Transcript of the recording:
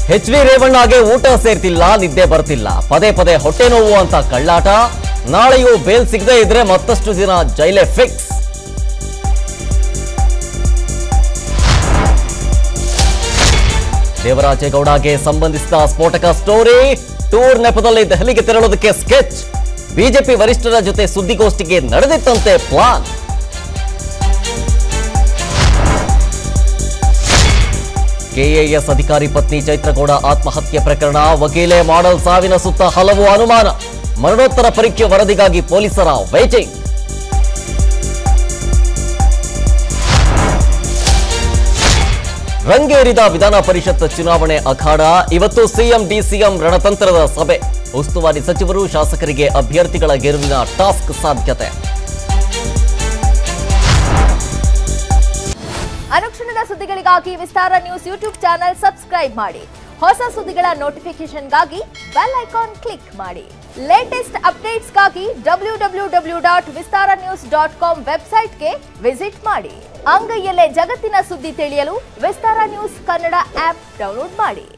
H V ರೇವಣ್ಣಗೆ ಊಟ ಸೇರ್ತಿಲ್ಲ ನಿದ್ದೆ ಬರ್ತಿಲ್ಲ ಪದೇ ಪದೇ ಹೊಟ್ಟೆ ನೋವು ಅಂತ ಕಳ್ಳಾಟ ನಾಳೆಯೂ ಬೇಲ್ ಸಿಗದೆ ಇದ್ರೆ ಮತ್ತಷ್ಟು ದಿನ ಜೈಲೇ ಫಿಕ್ಸ್ ದೇವರಾಜೇಗೌಡಗೆ ಸಂಬಂಧಿಸಿದ ಸ್ಫೋಟಕ ಸ್ಟೋರಿ ಟೂರ್ ನೆಪದಲ್ಲಿ ದೆಹಲಿಗೆ ತೆರಳೋದಕ್ಕೆ ಸ್ಕೆಚ್ ಬಿಜೆಪಿ ವರಿಷ್ಠರ ಜೊತೆ ಸುದ್ದಿಗೋಷ್ಠಿಗೆ ನಡೆದಿತ್ತಂತೆ ಪ್ಲಾನ್ ಕೆಎಎಸ್ ಅಧಿಕಾರಿ ಪತ್ನಿ ಚೈತ್ರಗೌಡ ಆತ್ಮಹತ್ಯೆ ಪ್ರಕರಣ ವಕೀಲೆ ಮಾಡಲ್ ಸಾವಿನ ಸುತ್ತ ಹಲವು ಅನುಮಾನ ಮರಣೋತ್ತರ ಪರೀಕ್ಷೆ ವರದಿಗಾಗಿ ಪೊಲೀಸರ ವೇಟಿಂಗ್ ರಂಗೇರಿದ ವಿಧಾನ ಪರಿಷತ್ ಚುನಾವಣೆ ಅಖಾಡ ಇವತ್ತು ಸಿಎಂ ಡಿಸಿಎಂ ರಣತಂತ್ರದ ಸಭೆ ಉಸ್ತುವಾರಿ ಸಚಿವರು ಶಾಸಕರಿಗೆ ಅಭ್ಯರ್ಥಿಗಳ ಗೆಲುವಿನ ಟಾಸ್ಕ್ ಸಾಧ್ಯತೆ ಅನುಕ್ಷಣದ ಸುದ್ದಿಗಳಿಗಾಗಿ Vistara news YouTube channel subscribe ಮಾಡಿ ಹೊಸ ಸುದ್ದಿಗಳ ನೋಟಿಫಿಕೇಶನ್ಗಾಗಿ ಬೆಲ್ ಐಕಾನ್ ಕ್ಲಿಕ್ ಮಾಡಿ ಲೇಟೆಸ್ಟ್ ಅಪ್ಡೇಟ್ಸ್ಗಾಗಿ W W W dot Vistara news dot com ವೆಬ್ಸೈಟ್ಗೆ ವಿಸಿಟ್ ಮಾಡಿ ಅಂಗೈಯಲ್ಲೇ ಜಗತ್ತಿನ ಸುದ್ದಿ ತಿಳಿಯಲು Vistara news Kannada app download ಮಾಡಿ